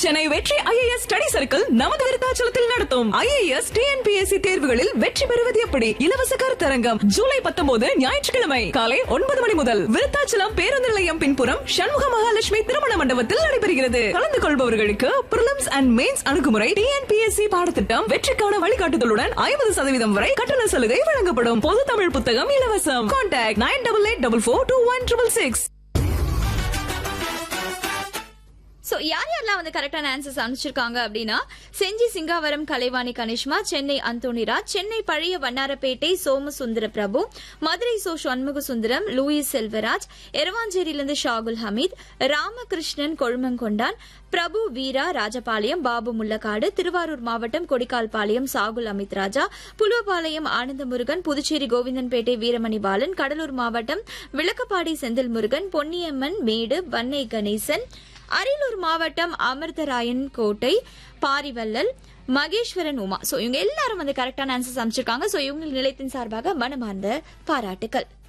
சென்னை வெற்றி IAS study circle நமது விருத்தாச்சலத்தில் நடத்தும் ஐஏஎஸ் டிஎன்பிஎஸ்சி தேர்வுகளில் வெற்றி பெறுவது எப்படி இலவச கருத்தரங்கம் ஜூலை பத்தொன்பது ஞாயிற்றுக்கிழமை காலை ஒன்பது மணி முதல் விருத்தாச்சலம் பேருந்து நிலையம் பின்புறம் சண்முக மகாலட்சுமி திருமண மண்டபத்தில் நடைபெறுகிறது கலந்து கொள்பவர்களுக்கு பிரிலிம்ஸ் அண்ட் மெயின்ஸ் அணுகுமுறை டிஎன்பிஎஸ்சி பாடத்திட்டம் வெற்றிக்கான வழிகாட்டுதலுடன் ஐம்பது சதவீதம் வரை கட்டண சலுகை வழங்கப்படும் பொது தமிழ் புத்தகம் இலவசம் contact nine double eight double four two one triple six so யார் யாரெல்லாம் வந்து கரெக்டான ஆன்சர்ஸ் அனுப்பிச்சிருக்காங்க அப்படின்னா செஞ்சி சிங்காவரம் கலைவாணி கனிஷ்மா சென்னை அந்தோணிராஜ் சென்னை பழைய வண்ணாரப்பேட்டை சோமசுந்தர பிரபு மதுரை சோ சண்முக சுந்தரம் லூயிஸ் செல்வராஜ் எரவாஞ்சேரியிலிருந்து ஷாகுல் ஹமீத் ராமகிருஷ்ணன் கொழுமங்கொண்டான் பிரபு வீரா ராஜபாளையம் பாபு முள்ளக்காடு திருவாரூர் மாவட்டம் கொடிக்கால்பாளையம் சாகுல் அமித் ராஜா புலுவபாளையம் ஆனந்த முருகன் புதுச்சேரி கோவிந்தன்பேட்டை வீரமணி பாலன் கடலூர் மாவட்டம் விளக்கப்பாடி செந்தில் முருகன் பொன்னியம்மன் மேடு வன்னை கணேசன் அரியலூர் மாவட்டம் அமிர்தராயன் கோட்டை பாரிவல்லல் மகேஸ்வரன் உமா சோ இவங்க எல்லாரும் வந்து கரெக்டான ஆன்சர்ஸ் அமைச்சிருக்காங்க சோ இவங்க நிலையத்தின் சார்பாக மனமார்ந்த பாராட்டுக்கள்